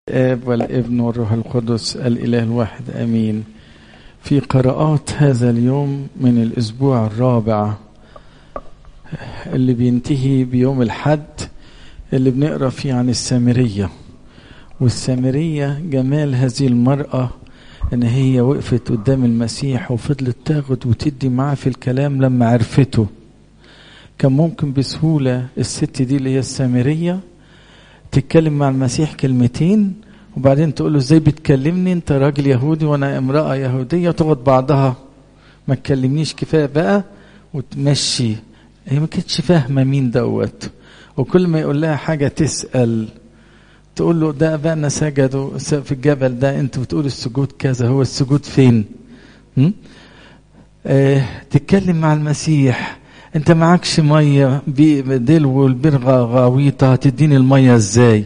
الآب والابن والروح القدس الإله الواحد آمين في قراءات هذا اليوم من الأسبوع الرابع اللي بينتهي بيوم الحد اللي بنقرأ فيه عن السامرية والسامرية جمال هذه المرأة ان هي وقفت قدام المسيح وفضلت تاخد وتدي معاه في الكلام لما عرفته كان ممكن بسهولة الست دي اللي هي السامرية تتكلم مع المسيح كلمتين وبعدين تقول له ازاي بتكلمني انت راجل يهودي وانا امرأة يهودية تقعد بعضها ما تكلمنيش كفاية بقى وتمشي هي ما كانتش فاهمة مين دوت وكل ما يقول لها حاجة تسأل تقول له ده أبانا سجدوا في الجبل ده أنت بتقول السجود كذا هو السجود فين؟ آه تتكلم مع المسيح أنت معكش مية دلو والبرغة غاويطة هتديني المية إزاي؟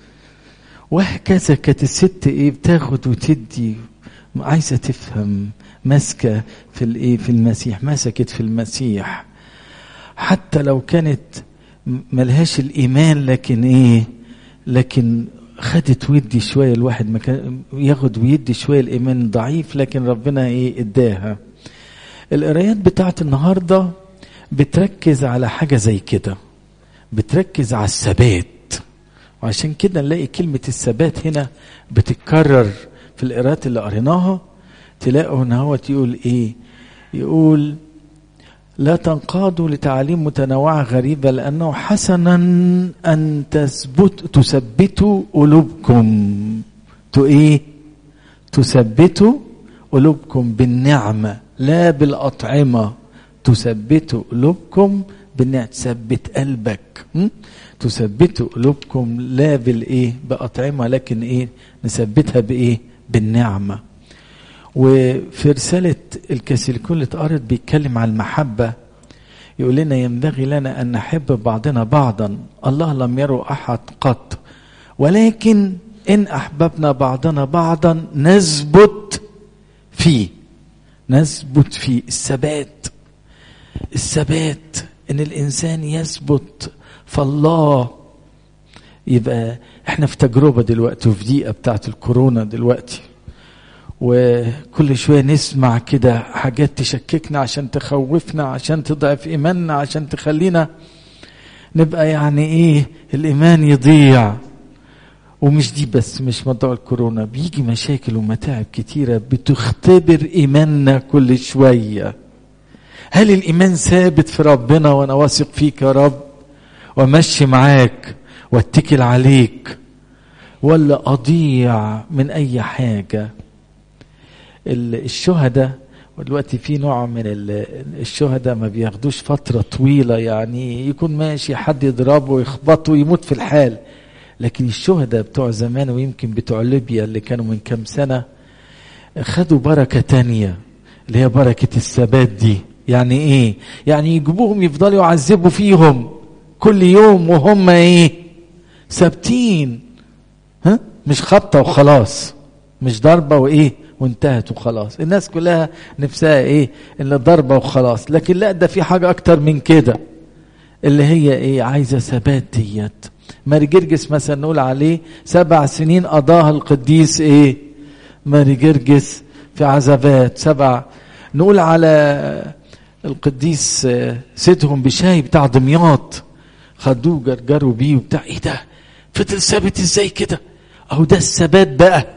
وهكذا كانت الست إيه بتاخد وتدي عايزة تفهم ماسكة في الإيه في المسيح مسكت في المسيح حتى لو كانت ملهاش الإيمان لكن إيه لكن خدت ويدي شويه الواحد ما كان ياخد ويدي شويه الايمان ضعيف لكن ربنا ايه اداها القرايات بتاعت النهارده بتركز على حاجه زي كده بتركز على الثبات وعشان كده نلاقي كلمه الثبات هنا بتتكرر في القراءات اللي قريناها تلاقوا ان هو يقول ايه يقول لا تنقادوا لتعاليم متنوعة غريبة لأنه حسنا أن تثبت تثبتوا قلوبكم تو إيه؟ تثبتوا قلوبكم بالنعمة لا بالأطعمة تثبتوا قلوبكم بالنعمة تثبت قلبك م? تثبتوا قلوبكم لا بالإيه؟ بأطعمة لكن إيه؟ نثبتها بإيه؟ بالنعمة وفي رسالة الكاثوليكون اللي اتقرت بيتكلم عن المحبة يقول لنا ينبغي لنا أن نحب بعضنا بعضا الله لم يروا أحد قط ولكن إن أحببنا بعضنا بعضا نثبت فيه نثبت فيه الثبات الثبات إن الإنسان يثبت فالله يبقى احنا في تجربة دلوقتي وفي دقيقة بتاعت الكورونا دلوقتي وكل شويه نسمع كده حاجات تشككنا عشان تخوفنا عشان تضعف ايماننا عشان تخلينا نبقى يعني ايه الايمان يضيع ومش دي بس مش موضوع الكورونا بيجي مشاكل ومتاعب كتيره بتختبر ايماننا كل شويه هل الايمان ثابت في ربنا وانا واثق فيك يا رب وامشي معاك واتكل عليك ولا اضيع من اي حاجه الشهداء ودلوقتي في نوع من الشهداء ما بياخدوش فترة طويلة يعني يكون ماشي حد يضربه ويخبطه ويموت في الحال لكن الشهداء بتوع زمان ويمكن بتوع ليبيا اللي كانوا من كام سنة خدوا بركة تانية اللي هي بركة الثبات دي يعني ايه يعني يجيبوهم يفضلوا يعذبوا فيهم كل يوم وهم ايه ثابتين ها مش خبطة وخلاص مش ضربة وايه وانتهت وخلاص الناس كلها نفسها ايه اللي ضربه وخلاص لكن لا ده في حاجه اكتر من كده اللي هي ايه عايزه ثبات ديت ماري جرجس مثلا نقول عليه سبع سنين قضاها القديس ايه ماري جرجس في عذابات سبع نقول على القديس سيدهم بشاي بتاع دمياط خدوه جرجروا بيه وبتاع ايه ده فضل ثابت ازاي كده اهو ده الثبات بقى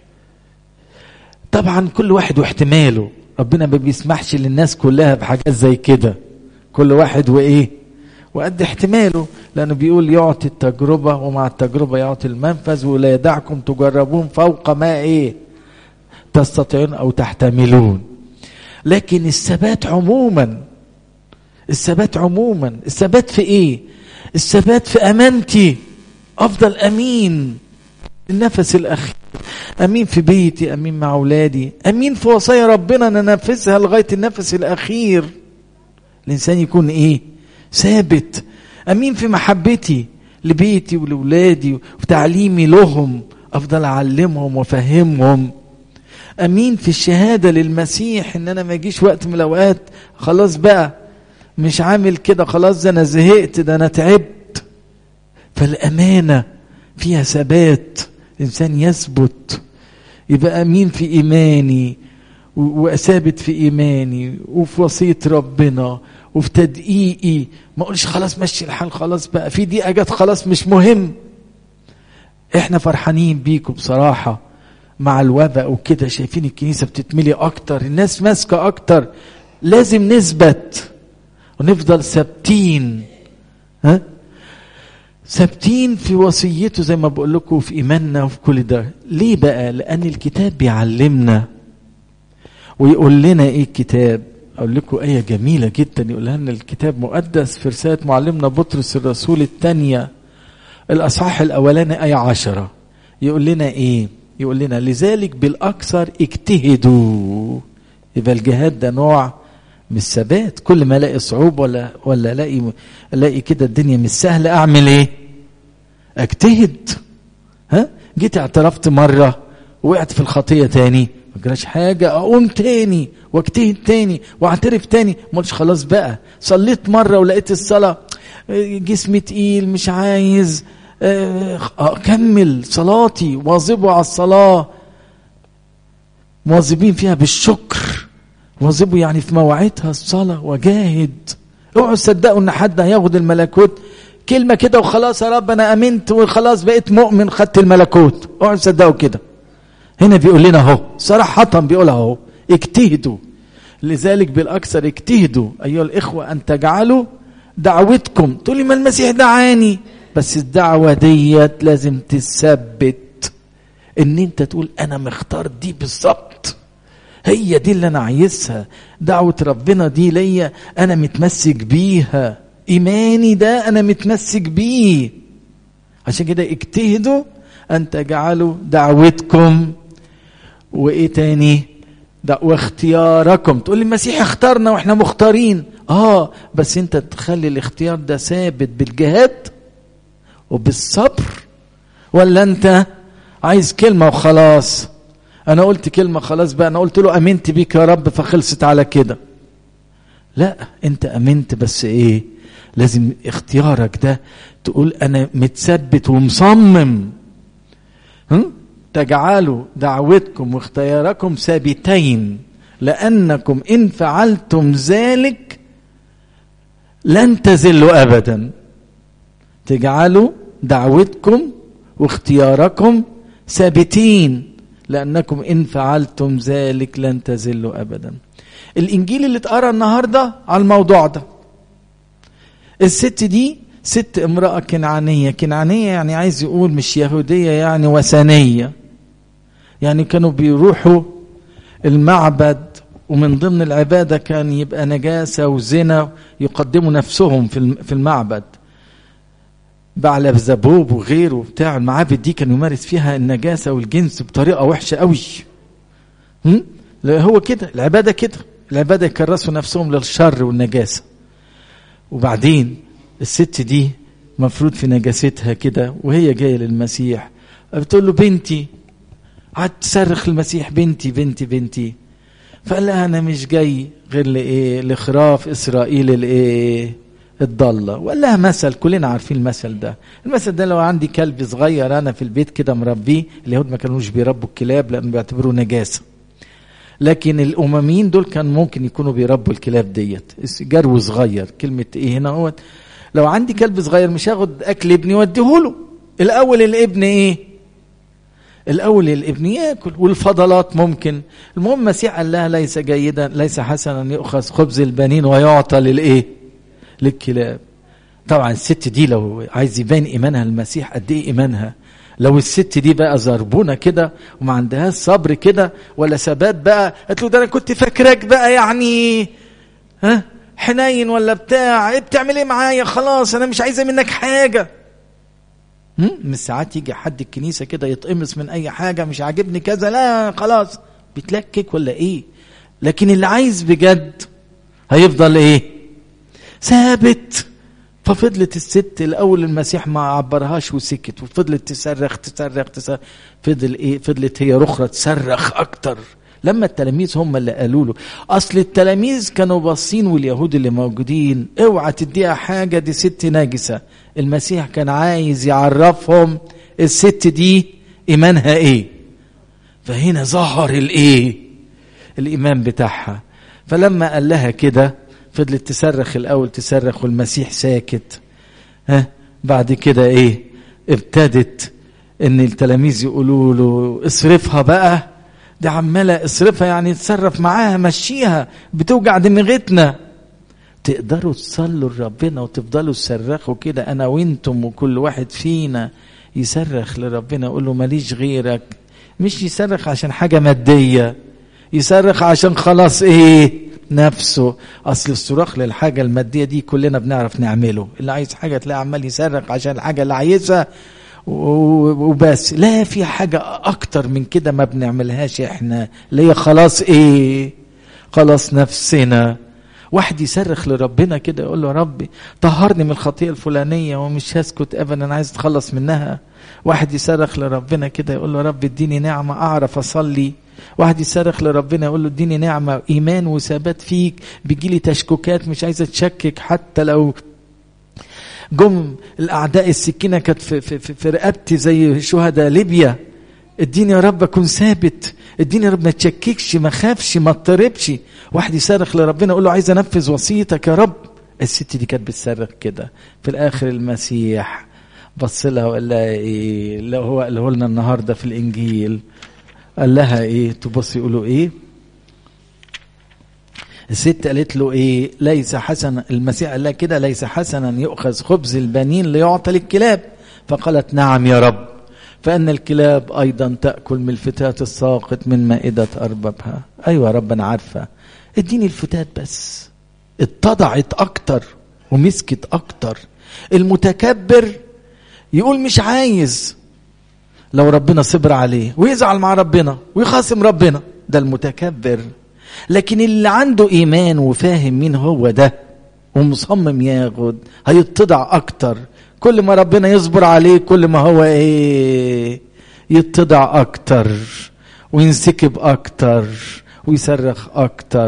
طبعا كل واحد واحتماله ربنا ما بيسمحش للناس كلها بحاجات زي كده كل واحد وايه وقد احتماله لانه بيقول يعطي التجربه ومع التجربه يعطي المنفذ ولا يدعكم تجربون فوق ما ايه تستطيعون او تحتملون لكن الثبات عموما الثبات عموما الثبات في ايه الثبات في امانتي افضل امين النفس الاخير امين في بيتي امين مع اولادي امين في وصايا ربنا ننفذها لغايه النفس الاخير الانسان يكون ايه ثابت امين في محبتي لبيتي ولولادي وتعليمي لهم افضل اعلمهم وافهمهم امين في الشهاده للمسيح ان انا ما يجيش وقت من الاوقات خلاص بقى مش عامل كده خلاص ده انا زهقت ده انا تعبت فالامانه فيها ثبات انسان يثبت يبقى امين في ايماني وثابت في ايماني وفي وصيه ربنا وفي تدقيقي ما اقولش خلاص مشي الحال خلاص بقى في دي اجت خلاص مش مهم احنا فرحانين بيكم بصراحه مع الوباء وكده شايفين الكنيسه بتتملي اكتر الناس ماسكه اكتر لازم نثبت ونفضل ثابتين ها ثابتين في وصيته زي ما بقول لكم في ايماننا وفي كل ده ليه بقى لان الكتاب بيعلمنا ويقول لنا ايه الكتاب اقول لكم ايه جميله جدا يقولها لنا الكتاب مقدس في رساله معلمنا بطرس الرسول الثانيه الاصحاح الاولاني ايه عشرة يقول لنا ايه يقول لنا لذلك بالاكثر اجتهدوا يبقى الجهاد ده نوع من الثبات كل ما الاقي صعوبه ولا ولا الاقي الاقي كده الدنيا مش سهله اعمل ايه اجتهد ها جيت اعترفت مره وقعت في الخطيه تاني ما جراش حاجه اقوم تاني واجتهد تاني واعترف تاني ما قلتش خلاص بقى صليت مره ولقيت الصلاه جسمي تقيل مش عايز اكمل صلاتي واظبوا على الصلاه مواظبين فيها بالشكر واظبوا يعني في مواعيدها الصلاه وجاهد اوعوا تصدقوا ان حد هياخد الملكوت كلمه كده وخلاص يا رب انا امنت وخلاص بقيت مؤمن خدت الملكوت اوعوا تصدقوا كده هنا بيقول لنا اهو صراحه بيقول اهو اجتهدوا لذلك بالاكثر اجتهدوا ايها الاخوه ان تجعلوا دعوتكم تقول لي ما المسيح دعاني بس الدعوه ديت لازم تثبت ان انت تقول انا مختار دي بالظبط هي دي اللي انا عايزها دعوه ربنا دي ليا انا متمسك بيها ايماني ده انا متمسك بيه عشان كده اجتهدوا ان تجعلوا دعوتكم وايه تاني ده واختياركم تقول لي المسيح اختارنا واحنا مختارين اه بس انت تخلي الاختيار ده ثابت بالجهاد وبالصبر ولا انت عايز كلمة وخلاص انا قلت كلمة خلاص بقى انا قلت له امنت بيك يا رب فخلصت على كده لا انت امنت بس ايه لازم اختيارك ده تقول انا متثبت ومصمم هم؟ تجعلوا دعوتكم واختياركم ثابتين لانكم ان فعلتم ذلك لن تزلوا ابدا تجعلوا دعوتكم واختياركم ثابتين لانكم ان فعلتم ذلك لن تزلوا ابدا الانجيل اللي اتقرا النهارده على الموضوع ده الست دي ست امراه كنعانيه كنعانيه يعني عايز يقول مش يهوديه يعني وثنيه يعني كانوا بيروحوا المعبد ومن ضمن العبادة كان يبقى نجاسة وزنا يقدموا نفسهم في المعبد بعل زبوب وغيره بتاع المعابد دي كان يمارس فيها النجاسة والجنس بطريقة وحشة قوي هو كده العبادة كده العبادة يكرسوا نفسهم للشر والنجاسة وبعدين الست دي مفروض في نجاستها كده وهي جاية للمسيح بتقول له بنتي قعدت تصرخ المسيح بنتي بنتي بنتي فقال لها انا مش جاي غير لايه لخراف اسرائيل الايه الضاله وقال لها مثل كلنا عارفين المثل ده المثل ده لو عندي كلب صغير انا في البيت كده مربيه اليهود ما كانوش بيربوا الكلاب لان بيعتبروه نجاسه لكن الامميين دول كان ممكن يكونوا بيربوا الكلاب ديت جرو صغير كلمه ايه هنا هو لو عندي كلب صغير مش هاخد اكل ابني واديه له الاول الابن ايه الاول الابن ياكل والفضلات ممكن المهم المسيح قال لها ليس جيدا ليس حسنا يؤخذ خبز البنين ويعطى للايه للكلاب طبعا الست دي لو عايز يبان ايمانها المسيح قد ايه ايمانها لو الست دي بقى زربونه كده وما عندهاش صبر كده ولا ثبات بقى قالت له ده انا كنت فاكراك بقى يعني ها حنين ولا بتاع ايه بتعمل ايه معايا خلاص انا مش عايزه منك حاجه من ساعات يجي حد الكنيسه كده يتقمص من اي حاجه مش عاجبني كذا لا خلاص بيتلكك ولا ايه لكن اللي عايز بجد هيفضل ايه ثابت ففضلت الست الاول المسيح ما عبرهاش وسكت وفضلت تصرخ تصرخ تصرخ فضل ايه فضلت هي رخرة تصرخ اكتر لما التلاميذ هم اللي قالوا له اصل التلاميذ كانوا باصين واليهود اللي موجودين اوعى تديها حاجه دي ست ناجسه المسيح كان عايز يعرفهم الست دي ايمانها ايه فهنا ظهر الايه الايمان بتاعها فلما قال لها كده فضلت تصرخ الاول تصرخ والمسيح ساكت ها بعد كده ايه ابتدت ان التلاميذ يقولوا له اصرفها بقى دي عماله اصرفها يعني تصرف معاها مشيها بتوجع دماغتنا تقدروا تصلوا لربنا وتفضلوا تصرخوا كده انا وانتم وكل واحد فينا يصرخ لربنا يقول له ماليش غيرك مش يصرخ عشان حاجه ماديه يصرخ عشان خلاص ايه نفسه اصل الصراخ للحاجه الماديه دي كلنا بنعرف نعمله اللي عايز حاجه تلاقي عمال يصرخ عشان الحاجه اللي عايزها وبس لا في حاجه اكتر من كده ما بنعملهاش احنا اللي هي خلاص ايه خلاص نفسنا واحد يصرخ لربنا كده يقول له ربي طهرني من الخطيئه الفلانيه ومش هسكت ابدا انا عايز اتخلص منها واحد يصرخ لربنا كده يقول له رب اديني نعمه اعرف اصلي واحد يصرخ لربنا يقول له اديني نعمه ايمان وثبات فيك بيجي لي تشككات مش عايز اتشكك حتى لو جم الاعداء السكينه كانت في, في, في, في رقبتي زي شهداء ليبيا اديني يا رب اكون ثابت اديني يا رب ما تشككش ما خافش ما اضطربش واحد يصرخ لربنا يقول له عايز انفذ وصيتك يا رب الست دي كانت بتصرخ كده في الاخر المسيح بص لها وقال لها ايه اللي هو قاله لنا النهارده في الانجيل قال لها ايه تبص يقولوا ايه الست قالت له ايه ليس حسنا المسيح قال لها كده ليس حسنا يؤخذ خبز البنين ليعطى للكلاب فقالت نعم يا رب فان الكلاب ايضا تاكل من الفتات الساقط من مائده اربابها ايوه يا رب انا عارفه اديني الفتات بس اتضعت اكتر ومسكت اكتر المتكبر يقول مش عايز لو ربنا صبر عليه ويزعل مع ربنا ويخاصم ربنا ده المتكبر لكن اللي عنده ايمان وفاهم مين هو ده ومصمم ياخد هيتضع اكتر كل ما ربنا يصبر عليه كل ما هو ايه يتضع اكتر وينسكب اكتر ويصرخ اكتر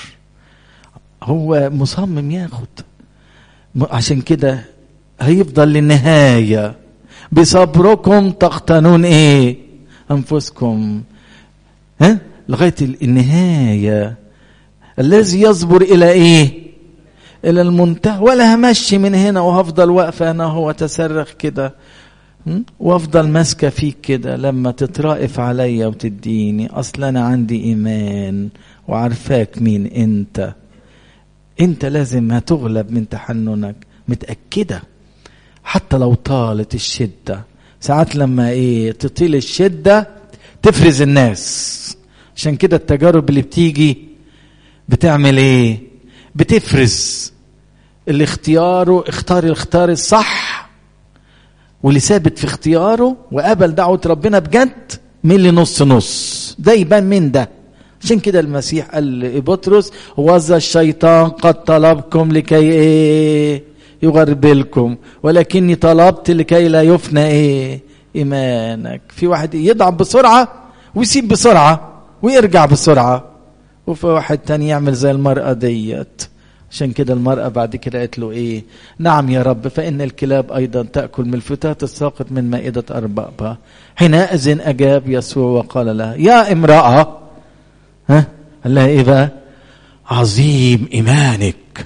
هو مصمم ياخد عشان كده هيفضل للنهايه بصبركم تقتنون ايه انفسكم ها لغايه النهايه الذي يصبر الى ايه الى المنتهى ولا همشي من هنا وهفضل واقفه انا هو تصرخ كده وافضل ماسكه فيك كده لما تترائف عليا وتديني اصل انا عندي ايمان وعارفاك مين انت انت لازم هتغلب من تحننك متاكده حتى لو طالت الشده ساعات لما ايه تطيل الشده تفرز الناس عشان كده التجارب اللي بتيجي بتعمل ايه بتفرز اللي اختياره اختار الاختيار الصح واللي ثابت في اختياره وقبل دعوة ربنا بجد من اللي نص نص ده يبان من ده عشان كده المسيح قال لبطرس وذا الشيطان قد طلبكم لكي ايه يغربلكم ولكني طلبت لكي لا يفنى ايه ايمانك في واحد يضعف بسرعه ويسيب بسرعه ويرجع بسرعه وفي واحد تاني يعمل زي المرأة ديت عشان كده المرأة بعد كده قالت له ايه نعم يا رب فإن الكلاب أيضا تأكل من الفتات الساقط من مائدة أربابها حينئذ أجاب يسوع وقال لها يا امرأة ها قال لها ايه بقى عظيم إيمانك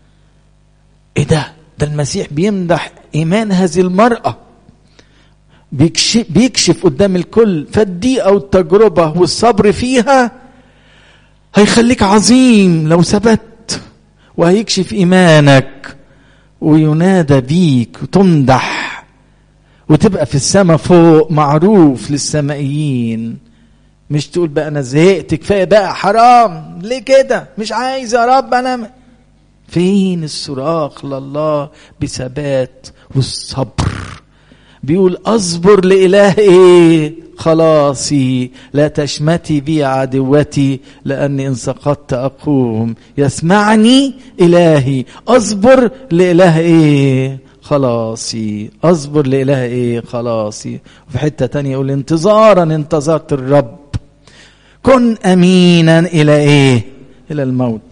ايه ده ده المسيح بيمدح إيمان هذه المرأة بيكشف, بيكشف قدام الكل فالضيقة والتجربة والصبر فيها هيخليك عظيم لو ثبت وهيكشف ايمانك وينادى بيك وتمدح وتبقى في السماء فوق معروف للسمائيين مش تقول بقى انا زهقت كفايه بقى حرام ليه كده مش عايز يا رب انا فين الصراخ لله بثبات والصبر بيقول اصبر لاله ايه خلاصي لا تشمتي بي عدوتي لاني ان سقطت اقوم يسمعني الهي اصبر لاله ايه خلاصي اصبر لاله ايه خلاصي وفي حته تانية يقول انتظارا انتظرت الرب كن امينا الى ايه الى الموت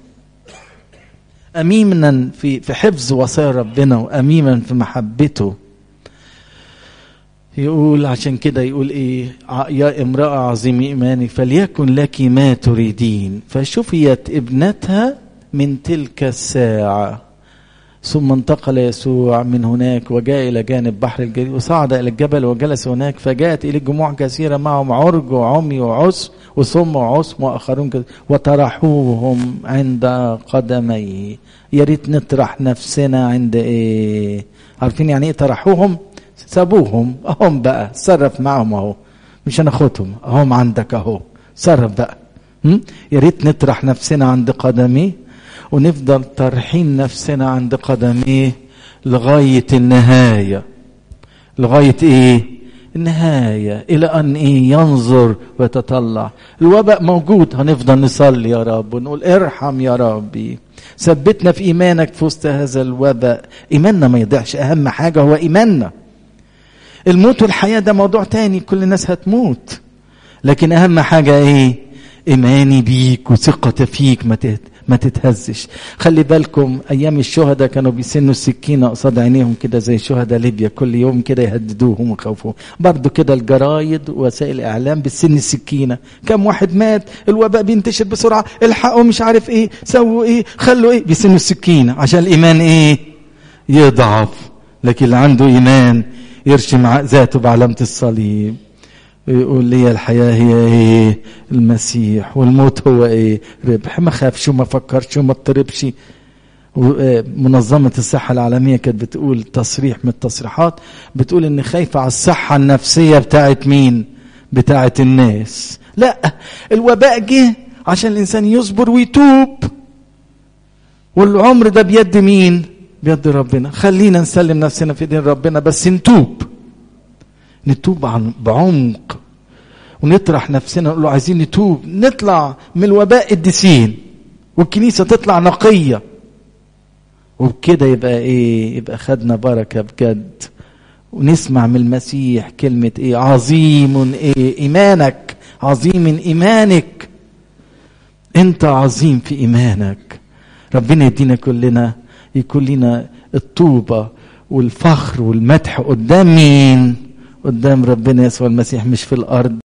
امينا في في حفظ وصايا ربنا وامينا في محبته يقول عشان كده يقول ايه يا امرأة عظيم ايمانك فليكن لك ما تريدين فشفيت ابنتها من تلك الساعة ثم انتقل يسوع من هناك وجاء إلى جانب بحر الجليل وصعد إلى الجبل وجلس هناك فجاءت إليه جموع كثيرة معهم عرج وعمي وعس وصم وعصم وآخرون كثير وطرحوهم عند قدميه يا ريت نطرح نفسنا عند إيه عارفين يعني إيه طرحوهم سابوهم اهم بقى صرف معهم اهو مش هناخدهم اهم عندك اهو صرف بقى يا ريت نطرح نفسنا عند قدميه ونفضل طرحين نفسنا عند قدميه لغاية النهاية لغاية ايه النهاية إلى أن إيه ينظر ويتطلع الوباء موجود هنفضل نصلي يا رب ونقول ارحم يا ربي ثبتنا في إيمانك في وسط هذا الوباء إيماننا ما يضيعش أهم حاجة هو إيماننا الموت والحياة ده موضوع تاني كل الناس هتموت لكن أهم حاجة إيه إيماني بيك وثقة فيك ما ما تتهزش خلي بالكم أيام الشهداء كانوا بيسنوا السكينة قصاد عينيهم كده زي شهداء ليبيا كل يوم كده يهددوهم ويخوفوهم برضو كده الجرايد ووسائل الإعلام بتسن السكينة كم واحد مات الوباء بينتشر بسرعة الحقوا مش عارف إيه سووا إيه خلوا إيه بيسنوا السكينة عشان الإيمان إيه يضعف لكن اللي عنده إيمان يرشم ذاته بعلامة الصليب يقول لي الحياة هي ايه المسيح والموت هو ايه ربح ما خافش وما فكرش وما اضطربش منظمة الصحة العالمية كانت بتقول تصريح من التصريحات بتقول ان خايفة على الصحة النفسية بتاعت مين بتاعت الناس لا الوباء جه عشان الانسان يصبر ويتوب والعمر ده بيد مين بيد ربنا خلينا نسلم نفسنا في دين ربنا بس نتوب نتوب عن بعمق ونطرح نفسنا نقول له عايزين نتوب نطلع من الوباء الدسين والكنيسه تطلع نقيه وبكده يبقى ايه يبقى خدنا بركه بجد ونسمع من المسيح كلمه ايه عظيم ايه ايمانك عظيم ايمانك انت عظيم في ايمانك ربنا يدينا كلنا يكون لنا الطوبه والفخر والمدح قدام مين قدام ربنا يسوع المسيح مش في الارض